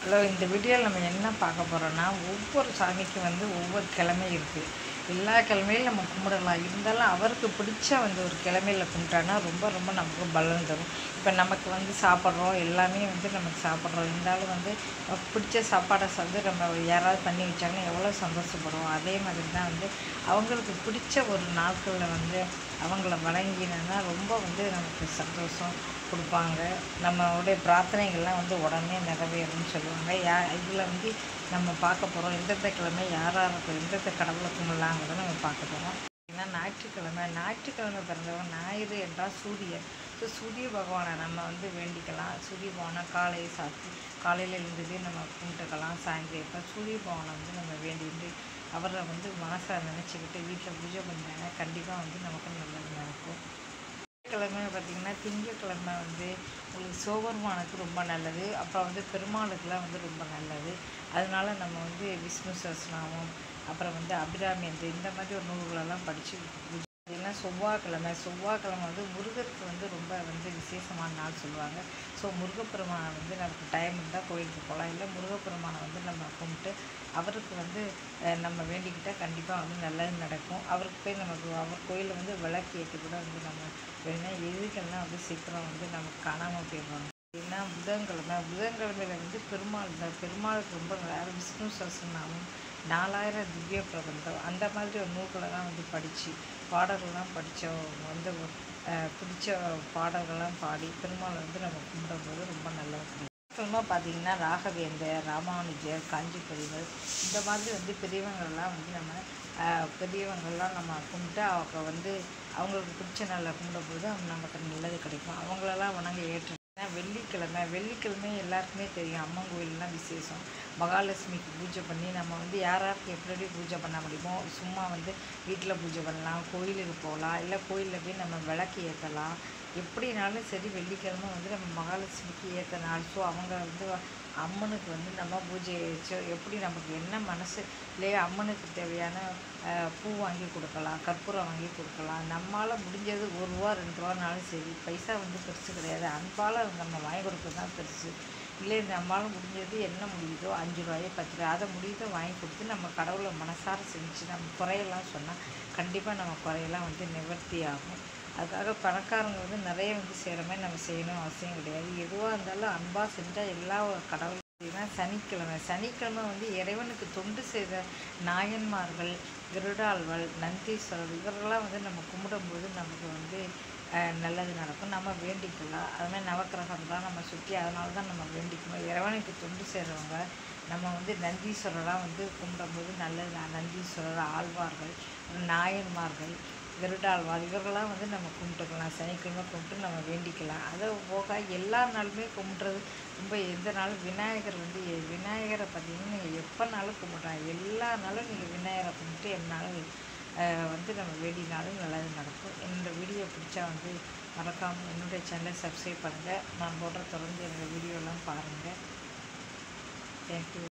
hello இந்த வீடியோவில் நம்ம என்ன பார்க்க போகிறோன்னா ஒவ்வொரு சாமிக்கும் வந்து ஒவ்வொரு கிழமை இருக்குது எல்லா கிழமையிலும் நம்ம கும்பிடலாம் இருந்தாலும் அவருக்கு பிடிச்ச வந்து ஒரு கிழமையில் கும்பிட்டானா ரொம்ப ரொம்ப நமக்கு பலன் தரும் இப்போ நமக்கு வந்து சாப்பிட்றோம் எல்லாமே வந்து நமக்கு சாப்பிட்றோம் இருந்தாலும் வந்து நமக்கு பிடிச்ச சாப்பாடை வந்து நம்ம யாராவது பண்ணி வச்சாங்கன்னா எவ்வளோ சந்தோஷப்படுவோம் அதே மாதிரி தான் வந்து அவங்களுக்கு பிடிச்ச ஒரு நாட்களில் வந்து அவங்கள வணங்கினோன்னா ரொம்ப வந்து நமக்கு சந்தோஷம் கொடுப்பாங்க நம்மளுடைய பிரார்த்தனைகள்லாம் வந்து உடனே நிறைவேறும்னு சொல்லுவாங்க யா இதில் வந்து நம்ம பார்க்க போகிறோம் எந்தெந்த கிழமை யார் யாருக்கு எந்தெந்த கடவுளை கும்பிடலாங்கிறத நம்ம பார்க்க போகிறோம் ஏன்னா ஞாயிற்றுக்கிழமை ஞாயிற்றுக்கிழமை பிறந்தவன் ஞாயிறு என்றால் சூரியன் ஸோ சூரிய பகவானை நம்ம வந்து வேண்டிக்கலாம் சூரிய பகவானை காலையை சாத்தி காலையில் எழுந்ததே நம்ம கும்பிட்டுக்கலாம் சாயந்தரம் சூரிய பகவானை வந்து நம்ம வேண்டிட்டு அவரை வந்து மனசை நினச்சிக்கிட்டு வீட்டில் பூஜை பண்ணாங்க கண்டிப்பாக வந்து நமக்கு நல்லது நடக்கும் கிழமை பார்த்திங்கன்னா திங்கக்கிழமை வந்து உங்களுக்கு சிவபெருமானுக்கு ரொம்ப நல்லது அப்புறம் வந்து பெருமாளுக்கெலாம் வந்து ரொம்ப நல்லது அதனால நம்ம வந்து விஷ்ணு சஹஸ்ரநாமம் அப்புறம் வந்து அபிராமி அந்த இந்த மாதிரி ஒரு நூல்களெல்லாம் படித்து பார்த்திங்கன்னா செவ்வாய்க்கிழமை செவ்வாய்க்கிழமை வந்து முருகருக்கு வந்து ரொம்ப வந்து விசேஷமான நாள் சொல்லுவாங்க ஸோ முருகப்பெருமானை வந்து நமக்கு டைம் இருந்தால் கோயிலுக்கு போகலாம் இல்லை முருகப்பெருமானை வந்து நம்ம கும்பிட்டு அவருக்கு வந்து அஹ், நம்ம வேண்டிக்கிட்டால் கண்டிப்பாக வந்து நல்லது நடக்கும் அவருக்கு போய் நமக்கு அவர் கோயிலில் வந்து விளக்கு ஏற்றி கூட வந்து நம்ம வேணா எதுக்கெல்லாம் வந்து சீக்கிரம் வந்து நமக்கு காணாமல் போயிடுவாங்க ஏன்னா புதன்கிழமை புதன்கிழமையில வந்து பெருமாள் தான் பெருமாளுக்கு ரொம்ப நேரம் விஷ்ணு சஹஸ்ரநாமம் நாலாயிரம் திவ்ய பிரபந்தம் அந்த மாதிரி ஒரு நூல்களெல்லாம் வந்து படித்து பாடல்கள்லாம் படித்த வந்து அஹ், பிடிச்ச பாடல்கள்லாம் பாடி பெருமாளை வந்து நம்ம கும்பிடும்போது ரொம்ப நல்லது அப்புறமா பார்த்தீங்கன்னா ராகவேந்தர் ராமானுஜர் காஞ்சிபுரிகள் இந்த மாதிரி வந்து பெரியவங்கள்லாம் வந்து நம்ம ஆஹ், பெரியவங்கள்லாம் நம்ம கும்பிட்டு அவங்க வந்து அவங்களுக்கு பிடிச்ச நாளில் கும்பிடும்போது அவங்க நமக்கு நல்லது கிடைக்கும் அவங்களெல்லாம் வணங்க ஏற்று வெள்ளிக்கிழமை வெள்ளிக்கிழமை எல்லாருக்குமே தெரியும் அம்மன் கோயிலெலாம் விசேஷம் மகாலட்சுமிக்கு பூஜை பண்ணி நம்ம வந்து யார் யாருக்கு எப்படி எப்படி பூஜை பண்ண முடியுமோ சும்மா வந்து வீட்டில் பூஜை பண்ணலாம் கோயிலுக்கு போகலாம் இல்லை கோயிலில் போய் நம்ம விளக்கு ஏற்றலாம் எப்படினாலும் சரி வெள்ளிக்கிழமை வந்து நம்ம மகாலட்சுமிக்கு ஏற்ற நாள் ஸோ அவங்க வந்து அம்மனுக்கு வந்து நம்ம பூஜை வச்சு எப்படி நமக்கு என்ன மனசு இல்லையா அம்மனுக்கு தேவையான அஹ், பூ வாங்கி கொடுக்கலாம் கற்பூரம் வாங்கி கொடுக்கலாம் நம்மளால் முடிஞ்சது ஒரு ரூபா ரெண்டு ரூபானாலும் சரி பைசா வந்து பெருசு கிடையாது அன்பால் நம்ம வாங்கி கொடுக்குறது தான் பெருசு இல்லை நம்மளால் முடிஞ்சது என்ன முடியுதோ அஞ்சு ரூபாயோ பத்து ரூபாய் அதை முடியுதோ வாங்கி கொடுத்து நம்ம கடவுளை மனசார செஞ்சு நம்ம குறையெல்லாம் சொன்னால் கண்டிப்பாக நம்ம குறையெல்லாம் வந்து நிவர்த்தி ஆகும் அதுக்காக பணக்காரங்க வந்து நிறைய வந்து செய்கிற மாதிரி நம்ம செய்யணும் அவசியம் கிடையாது எதுவாக இருந்தாலும் அன்பாக செஞ்சால் எல்லா கடவுள் பார்த்தீங்கன்னா சனிக்கிழமை சனிக்கிழமை வந்து இறைவனுக்கு தொண்டு செய்த நாயன்மார்கள் கிருடாழ்வாள் நந்தீஸ்வரர் இவர்களெல்லாம் வந்து நம்ம கும்பிடும்போது நமக்கு வந்து அஹ், நல்லது நடக்கும் நம்ம வேண்டிக்கலாம் அது மாதிரி நவக்கிரகம்லாம் நம்ம சுற்றி அதனால தான் நம்ம வேண்டிக்கணும் இறைவனுக்கு தொண்டு செய்கிறவங்க நம்ம வந்து நந்தீஸ்வரராக வந்து கும்பிடும்போது நல்லது ந- நந்தீஸ்வரர் ஆழ்வார்கள் நாயன்மார்கள் கருடாழ்வார் இவர்களாம் வந்து நம்ம கும்பிட்டுக்கலாம் சனிக்கிழமை கும்பிட்டு நம்ம வேண்டிக்கலாம் அதை போக எல்லா நாளுமே கும்பிட்றது ரொம்ப எந்த நாளும் விநாயகர் வந்து எ- விநாயகரை பார்த்தீங்கன்னா நீங்கள் எப்போனாலும் கும்பிட்லாம் எல்லா நாளும் நீங்கள் விநாயகரை கும்பிட்டு என்னாலும் அஹ், வந்து நம்ம வேண்டினாலும் நல்லது நடக்கும் என்னோட வீடியோ பிடிச்சா வந்து மறக்காமல் என்னுடைய சேனலை சப்ஸ்கிரைப் பண்ணுங்கள் நான் போடுற தொடர்ந்து என்னோடய வீடியோலாம் பாருங்கள் தேங்க்யூ